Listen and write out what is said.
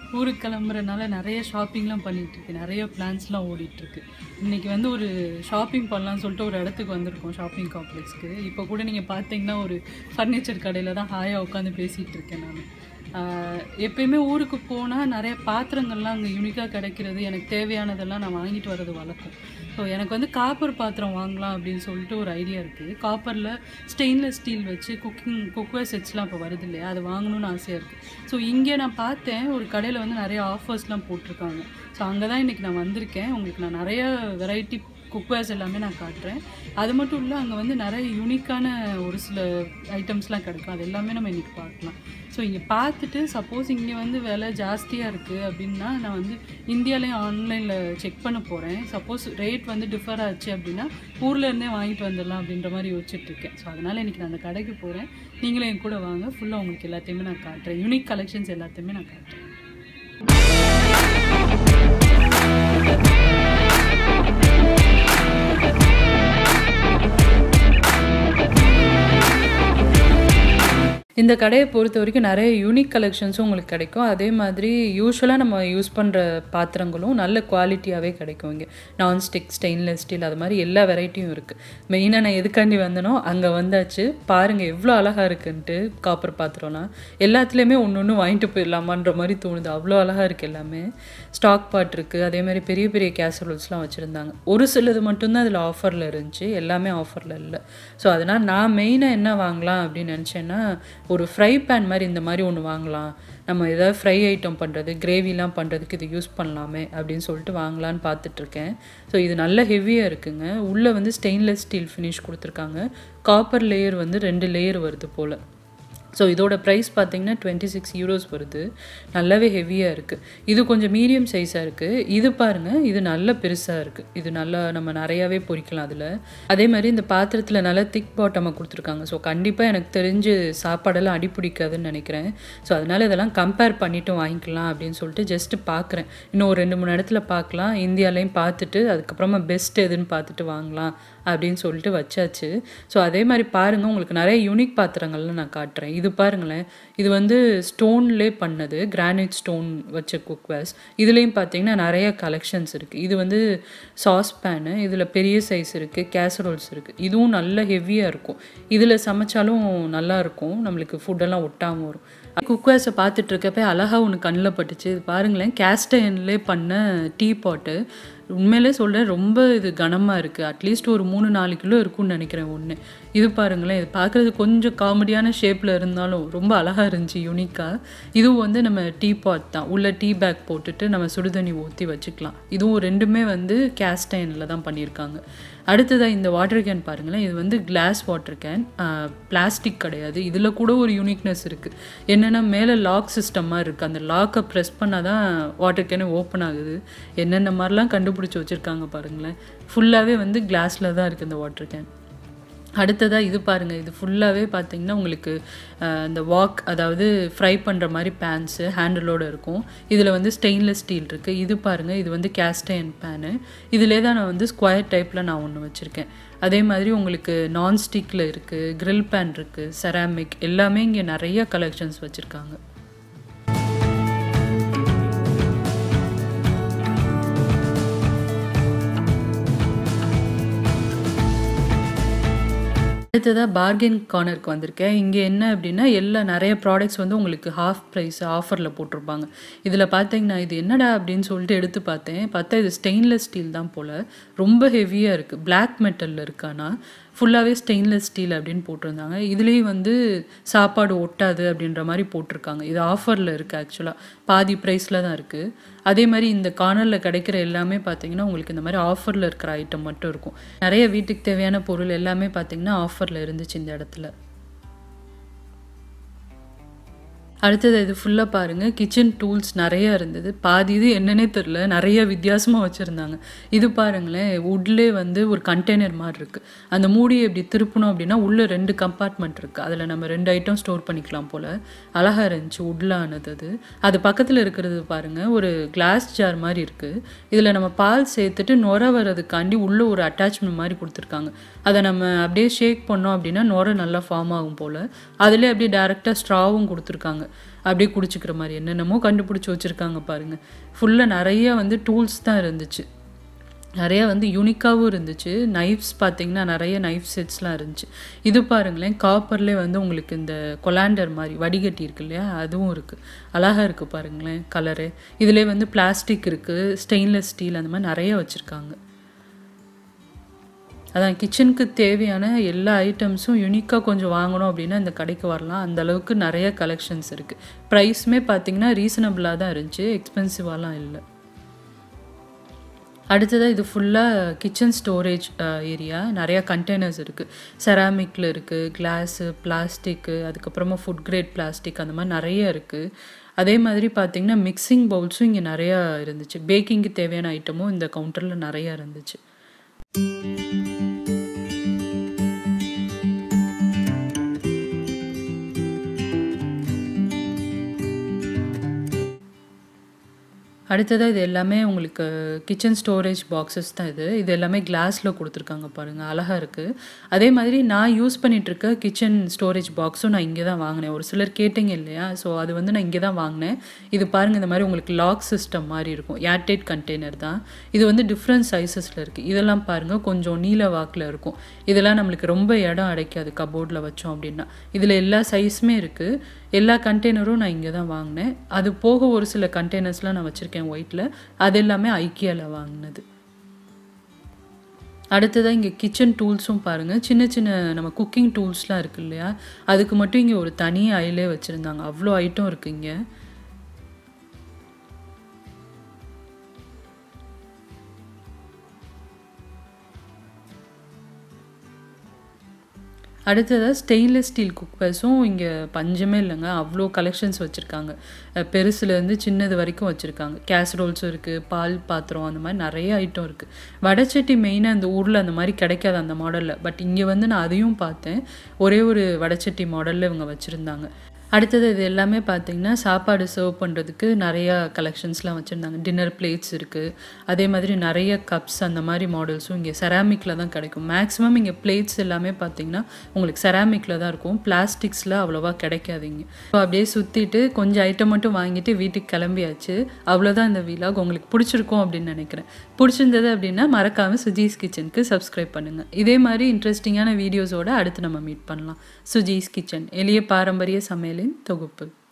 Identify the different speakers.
Speaker 1: ஊருக்கு கிளம்புறனால நிறைய ஷாப்பிங்லாம் பண்ணிட்டு இருக்கேன் நிறைய பிளான்ஸ்லாம் ஓடிட்டு இருக்கு இன்னைக்கு வந்து ஒரு ஷாப்பிங் பண்ணலாம்னு சொல்லிட்டு ஒரு இடத்துக்கு வந்திருக்கோம் ஷாப்பிங் காம்ப்ளெக்ஸ்க்கு இப்போ கூட நீங்கள் பார்த்தீங்கன்னா ஒரு ஃபர்னிச்சர் கடையில் தான் ஹாயாக உட்காந்து பேசிகிட்டு இருக்கேன் நான் ஆஹ் எப்பயுமே ஊருக்கு போனால் நிறைய பாத்திரங்கள்லாம் அங்கே யூனிக்காக கிடைக்கிறது எனக்கு தேவையானதெல்லாம் நான் வாங்கிட்டு வர்றது வழக்கம் ஸோ எனக்கு வந்து காப்பர் பாத்திரம் வாங்கலாம் அப்படின்னு சொல்லிட்டு ஒரு ஐடியா இருக்குது காப்பரில் ஸ்டெயின்லெஸ் ஸ்டீல் வச்சு குக்கிங் குக்வேர் செட்ஸ்லாம் இப்போ வருது இல்லையா அது வாங்கணும்னு ஆசையாக இருக்குது ஸோ இங்கே நான் பார்த்தேன் ஒரு கடையில் வந்து நிறைய ஆஃபர்ஸ்லாம் போட்டிருக்காங்க ஸோ அங்கே தான் இன்றைக்கி நான் வந்திருக்கேன் உங்களுக்கு நான் நிறைய வெரைட்டி குக்வேர்ஸ் எல்லாமே நான் காட்டுறேன் அது மட்டும் இல்லை அங்கே வந்து நிறைய யூனிக்கான ஒரு சில ஐட்டம்ஸ்லாம் கிடைக்கும் அது எல்லாமே நம்ம இன்றைக்கி பார்க்கலாம் ஸோ இங்கே பார்த்துட்டு சப்போஸ் இங்கே வந்து விலை ஜாஸ்தியாக இருக்குது அப்படின்னா நான் வந்து இந்தியாலேயும் ஆன்லைனில் செக் பண்ண போகிறேன் சப்போஸ் ரேட் வந்து டிஃபர் ஆச்சு அப்படின்னா ஊர்ல இருந்தே வாங்கிட்டு வந்துடலாம் அப்படின்ற மாதிரி யோசிச்சுட்டு இருக்கேன் ஸோ அதனால் இன்றைக்கி நான் அந்த கடைக்கு போகிறேன் நீங்களும் என் கூட வாங்க ஃபுல்லாக உங்களுக்கு எல்லாத்தையுமே நான் காட்டுறேன் யூனிக் கலெக்ஷன்ஸ் எல்லாத்தையுமே நான் காட்டுறேன் இந்த கடையை பொறுத்த வரைக்கும் நிறைய யூனிக் கலெக்ஷன்ஸும் உங்களுக்கு கிடைக்கும் அதே மாதிரி யூஸ்வலாக நம்ம யூஸ் பண்ணுற பாத்திரங்களும் நல்ல குவாலிட்டியாகவே கிடைக்கும் இங்கே நான்ஸ்டிக் ஸ்டெயின்லெஸ் ஸ்டீல் அது மாதிரி எல்லா வெரைட்டியும் இருக்குது மெயினாக நான் எதுக்காண்டி வந்தனோ அங்கே வந்தாச்சு பாருங்கள் எவ்வளோ அழகாக இருக்குன்ட்டு காப்பர் பாத்திரம்லாம் எல்லாத்துலேயுமே ஒன்று ஒன்று வாங்கிட்டு போயிடலாமான்ற மாதிரி தோணுது அவ்வளோ அழகாக இருக்குது எல்லாமே ஸ்டாக் பாட் இருக்குது அதே மாதிரி பெரிய பெரிய கேசரோல்ஸ்லாம் வச்சுருந்தாங்க ஒரு சிலது மட்டும்தான் அதில் ஆஃபரில் இருந்துச்சு எல்லாமே ஆஃபரில் இல்லை ஸோ அதனால் நான் மெயினாக என்ன வாங்கலாம் அப்படின்னு நினச்சேன்னா ஒரு ஃப்ரை பேன் மாதிரி இந்த மாதிரி ஒன்று வாங்கலாம் நம்ம ஏதாவது ஃப்ரை ஐட்டம் பண்ணுறது கிரேவிலாம் பண்ணுறதுக்கு இது யூஸ் பண்ணலாமே அப்படின்னு சொல்லிட்டு வாங்கலான்னு பார்த்துட்ருக்கேன் ஸோ இது நல்ல ஹெவியாக இருக்குங்க உள்ளே வந்து ஸ்டெயின்லெஸ் ஸ்டீல் ஃபினிஷ் கொடுத்துருக்காங்க காப்பர் லேயர் வந்து ரெண்டு லேயர் வருது போல் ஸோ இதோட ப்ரைஸ் பார்த்தீங்கன்னா டுவெண்ட்டி சிக்ஸ் யூரோஸ் வருது நல்லாவே ஹெவியாக இருக்குது இது கொஞ்சம் மீடியம் சைஸாக இருக்குது இது பாருங்கள் இது நல்ல பெருசாக இருக்குது இது நல்லா நம்ம நிறையாவே பொரிக்கலாம் அதில் அதே மாதிரி இந்த பாத்திரத்தில் நல்லா திக் பாட்டமாக கொடுத்துருக்காங்க ஸோ கண்டிப்பாக எனக்கு தெரிஞ்சு சாப்பாடெல்லாம் அடி பிடிக்காதுன்னு நினைக்கிறேன் ஸோ அதனால் இதெல்லாம் கம்பேர் பண்ணிவிட்டு வாங்கிக்கலாம் அப்படின்னு சொல்லிட்டு ஜஸ்ட்டு பார்க்குறேன் இன்னும் ஒரு ரெண்டு மூணு இடத்துல பார்க்கலாம் இந்தியாலையும் பார்த்துட்டு அதுக்கப்புறமா பெஸ்ட் எதுன்னு பார்த்துட்டு வாங்கலாம் அப்படின்னு சொல்லிட்டு வச்சாச்சு ஸோ அதே மாதிரி பாருங்கள் உங்களுக்கு நிறைய யூனிக் பாத்திரங்கள்லாம் நான் காட்டுறேன் இது பாருங்களேன் இது வந்து ஸ்டோன்லே பண்ணது கிரானைட் ஸ்டோன் வச்ச குக்வேர்ஸ் இதுலேயும் பார்த்தீங்கன்னா நிறைய கலெக்ஷன்ஸ் இருக்குது இது வந்து சாஸ் பேனு இதில் பெரிய சைஸ் இருக்குது கேசரோல்ஸ் இருக்குது இதுவும் நல்ல ஹெவியாக இருக்கும் இதில் சமைச்சாலும் நல்லா இருக்கும் நம்மளுக்கு ஃபுட்டெல்லாம் ஒட்டாமல் வரும் குக்வேர்ஸை பார்த்துட்டு இருக்கப்ப அழகாக ஒன்று கண்ணில் பட்டுச்சு இது பாருங்களேன் கேஸ்டன்லே பண்ண டீ பாட்டு உண்மையிலே சொல்கிறேன் ரொம்ப இது கனமாக இருக்குது அட்லீஸ்ட் ஒரு மூணு நாலு கிலோ இருக்கும்னு நினைக்கிறேன் ஒன்று இது பாருங்களேன் இது பார்க்குறது கொஞ்சம் காமெடியான ஷேப்பில் இருந்தாலும் ரொம்ப அழகாக இருந்துச்சு யூனிக்காக இதுவும் வந்து நம்ம டீ பாட் தான் உள்ள டீ பேக் போட்டுட்டு நம்ம சுடுதண்ணி ஊற்றி வச்சுக்கலாம் இதுவும் ரெண்டுமே வந்து கேஸ்டைனில் தான் பண்ணியிருக்காங்க அடுத்ததாக இந்த வாட்டர் கேன் பாருங்களேன் இது வந்து கிளாஸ் வாட்டர் கேன் பிளாஸ்டிக் கிடையாது இதில் கூட ஒரு யூனிக்னஸ் இருக்குது என்னென்னா மேலே லாக் சிஸ்டம் மாதிரி இருக்குது அந்த லாக்கை ப்ரெஸ் பண்ணால் தான் வாட்டர் கேனே ஓப்பன் ஆகுது என்னென்ன மாதிரிலாம் கண்டுபிடிச்சி வச்சுருக்காங்க பாருங்களேன் ஃபுல்லாகவே வந்து கிளாஸில் தான் இருக்குது இந்த வாட்டர் கேன் அடுத்ததாக இது பாருங்கள் இது ஃபுல்லாகவே பார்த்தீங்கன்னா உங்களுக்கு அஹ், இந்த வாக் அதாவது ஃப்ரை பண்ணுற மாதிரி பேன்ஸு ஹேண்டிலோடு இருக்கும் இதில் வந்து ஸ்டெயின்லெஸ் ஸ்டீல் இருக்குது இது பாருங்கள் இது வந்து கேஸ்டைன் பேனு இதிலே தான் நான் வந்து ஸ்கொயர் டைப்பில் நான் ஒன்று வச்சுருக்கேன் அதே மாதிரி உங்களுக்கு நான்ஸ்டிக்கில் இருக்குது grill பேன் இருக்குது செராமிக் எல்லாமே இங்கே நிறைய கலெக்ஷன்ஸ் வச்சுருக்காங்க அடுத்ததாக பார்கென் கார்னருக்கு வந்திருக்கேன் இங்கே என்ன அப்படின்னா எல்லா நிறைய ப்ராடக்ட்ஸ் வந்து உங்களுக்கு ஹாஃப் ப்ரைஸ் ஆஃபரில் போட்டிருப்பாங்க இதில் பார்த்தீங்கன்னா இது என்னடா அப்படின்னு சொல்லிட்டு எடுத்து பார்த்தேன் பார்த்தா இது ஸ்டெயின்லெஸ் ஸ்டீல் தான் போல் ரொம்ப ஹெவியாக இருக்குது Black மெட்டலில் இருக்கானா ஃபுல்லாகவே ஸ்டெயின்லெஸ் ஸ்டீல் அப்படின்னு போட்டிருந்தாங்க இதுலேயும் வந்து சாப்பாடு ஒட்டாது அப்படின்ற மாதிரி போட்டிருக்காங்க இது ஆஃபரில் இருக்குது ஆக்சுவலாக பாதி ப்ரைஸில் தான் இருக்குது அதே மாதிரி இந்த கார்னரில் கிடைக்கிற எல்லாமே பார்த்தீங்கன்னா உங்களுக்கு இந்த மாதிரி ஆஃபரில் இருக்கிற ஐட்டம் மட்டும் இருக்கும் நிறைய வீட்டுக்கு தேவையான பொருள் எல்லாமே பார்த்தீங்கன்னா ஆஃபரில் இருந்துச்சு இந்த இடத்துல அடுத்தது இது ஃபுல்லாக பாருங்கள் கிச்சன் டூல்ஸ் நிறைய இருந்தது பாதி இது என்னன்னே தெரில நிறைய வித்தியாசமாக வச்சுருந்தாங்க இது பாருங்களேன் வுட்லே வந்து ஒரு கண்டெய்னர் மாதிரி இருக்குது அந்த மூடியை இப்படி திருப்பணும் அப்படின்னா உள்ளே ரெண்டு கம்பார்ட்மெண்ட் இருக்குது அதில் நம்ம ரெண்டு ஐட்டம் ஸ்டோர் பண்ணிக்கலாம் போல் அழகாக இருந்துச்சு வுட்ல ஆனது அது அது பக்கத்தில் இருக்கிறது பாருங்கள் ஒரு கிளாஸ் ஜார் மாதிரி இருக்குது இதில் நம்ம பால் சேர்த்துட்டு நுர வர்றதுக்காண்டி உள்ளே ஒரு அட்டாச்மெண்ட் மாதிரி கொடுத்துருக்காங்க அதை நம்ம அப்படியே ஷேக் பண்ணோம் அப்படின்னா நுர நல்லா ஃபார்ம் ஆகும் போல் அதிலே அப்படியே டேரெக்டாக ஸ்ட்ராவும் கொடுத்துருக்காங்க அப்படியே குடிச்சிக்கிற மாதிரி என்னென்னமோ கண்டுபிடிச்சி வச்சுருக்காங்க பாருங்கள் ஃபுல்லாக நிறைய வந்து டூல்ஸ் தான் இருந்துச்சு நிறைய வந்து யூனிக்காகவும் இருந்துச்சு நைஃப்ஸ் பார்த்தீங்கன்னா நிறைய நைஃப் செட்ஸ்லாம் இருந்துச்சு இது பாருங்களேன் காப்பர்லேயே வந்து உங்களுக்கு இந்த கொலாண்டர் மாதிரி வடிகட்டி இருக்கு இல்லையா அதுவும் இருக்குது அழகாக இருக்குது பாருங்களேன் கலரு இதிலே வந்து பிளாஸ்டிக் இருக்குது ஸ்டெயின்லெஸ் ஸ்டீல் அந்த மாதிரி நிறைய வச்சுருக்காங்க அதான் கிச்சனுக்கு தேவையான எல்லா ஐட்டம்ஸும் யூனிக்காக கொஞ்சம் வாங்கணும் அப்படின்னா இந்த கடைக்கு வரலாம் அந்த அளவுக்கு நிறைய கலெக்ஷன்ஸ் இருக்குது ப்ரைஸுமே பார்த்தீங்கன்னா ரீசனபிளாக தான் இருந்துச்சு எக்ஸ்பென்சிவாலாம் இல்லை அடுத்ததாக இது ஃபுல்லாக கிச்சன் ஸ்டோரேஜ் ஏரியா நிறையா கண்டெய்னர்ஸ் இருக்குது செராமிக்கில் இருக்குது கிளாஸு பிளாஸ்டிக்கு அதுக்கப்புறமா ஃபுட் கிரேட் பிளாஸ்டிக் அந்த மாதிரி நிறைய இருக்குது அதே மாதிரி பார்த்திங்கன்னா மிக்சிங் பவுல்ஸும் இங்கே நிறையா இருந்துச்சு பேக்கிங்க்கு தேவையான ஐட்டமும் இந்த கவுண்டரில் நிறையா இருந்துச்சு அடுத்ததாக இது எல்லாமே உங்களுக்கு கிச்சன் ஸ்டோரேஜ் பாக்ஸஸ் தான் இது இது எல்லாமே கிளாஸில் கொடுத்துருக்காங்க பாருங்கள் அழகாக இருக்குது அதே மாதிரி நான் யூஸ் பண்ணிகிட்ருக்க கிச்சன் ஸ்டோரேஜ் பாக்ஸும் நான் இங்கே தான் வாங்கினேன் ஒரு சிலர் கேட்டிங்க இல்லையா ஸோ அது வந்து நான் இங்கே தான் வாங்கினேன் இது பாருங்கள் இந்த மாதிரி உங்களுக்கு லாக் சிஸ்டம் மாதிரி இருக்கும் ஏர்டைட் கண்டெய்னர் தான் இது வந்து டிஃப்ரெண்ட் சைஸஸில் இருக்குது இதெல்லாம் பாருங்கள் கொஞ்சம் நீல வாக்கில் இருக்கும் இதெல்லாம் நம்மளுக்கு ரொம்ப இடம் அடைக்காது கபோர்டில் வச்சோம் அப்படின்னா இதில் எல்லா சைஸுமே இருக்குது எல்லா கண்டெய்னரும் நான் இங்கே தான் வாங்கினேன் அது போக ஒரு சில கண்டெய்னர்ஸ்லாம் நான் வச்சுருக்கேன் ஒயிட்டில் அது எல்லாமே ஐக்கியாவில் வாங்கினது அடுத்ததாக இங்கே கிச்சன் டூல்ஸும் பாருங்கள் சின்ன சின்ன நம்ம குக்கிங் டூல்ஸ்லாம் இருக்குது இல்லையா அதுக்கு மட்டும் இங்கே ஒரு தனி ஐலே வச்சுருந்தாங்க அவ்வளோ ஐட்டம் இருக்குது இங்கே அடுத்ததாக ஸ்டெயின்லெஸ் ஸ்டீல் குக்கர்ஸும் இங்கே பஞ்சமே இல்லைங்க அவ்வளோ கலெக்ஷன்ஸ் வச்சுருக்காங்க பெருசுலேருந்து சின்னது வரைக்கும் வச்சுருக்காங்க கேஸ்ரோல்ஸும் இருக்குது பால் பாத்திரம் அந்த மாதிரி நிறைய ஐட்டம் இருக்குது வடச்சட்டி மெயினாக அந்த ஊரில் அந்த மாதிரி கிடைக்காது அந்த மாடலில் பட் இங்கே வந்து நான் அதையும் பார்த்தேன் ஒரே ஒரு வடச்சட்டி மாடலில் இவங்க வச்சுருந்தாங்க அடுத்தது இது எல்லாமே பார்த்தீங்கன்னா சாப்பாடு சர்வ் பண்ணுறதுக்கு நிறையா கலெக்ஷன்ஸ்லாம் வச்சுருந்தாங்க டின்னர் பிளேட்ஸ் இருக்குது அதே மாதிரி நிறைய கப்ஸ் அந்த மாதிரி மாடல்ஸும் இங்கே செராமிக்கில் தான் கிடைக்கும் மேக்ஸிமம் இங்கே பிளேட்ஸ் எல்லாமே பார்த்தீங்கன்னா உங்களுக்கு செராமிக்கில் தான் இருக்கும் பிளாஸ்டிக்ஸில் அவ்வளோவா கிடைக்காதீங்க ஸோ அப்படியே சுற்றிட்டு கொஞ்சம் ஐட்டம் மட்டும் வாங்கிட்டு வீட்டுக்கு கிளம்பியாச்சு அவ்வளோதான் இந்த வீலாக் உங்களுக்கு பிடிச்சிருக்கும் அப்படின்னு நினைக்கிறேன் பிடிச்சிருந்தது அப்படின்னா மறக்காமல் சுஜீஸ் கிச்சனுக்கு சப்ஸ்கிரைப் பண்ணுங்கள் இதே மாதிரி இன்ட்ரெஸ்டிங்கான வீடியோஸோடு அடுத்து நம்ம மீட் பண்ணலாம் சுஜீஸ் கிச்சன் எளிய பாரம்பரிய சமையலின் தொகுப்பு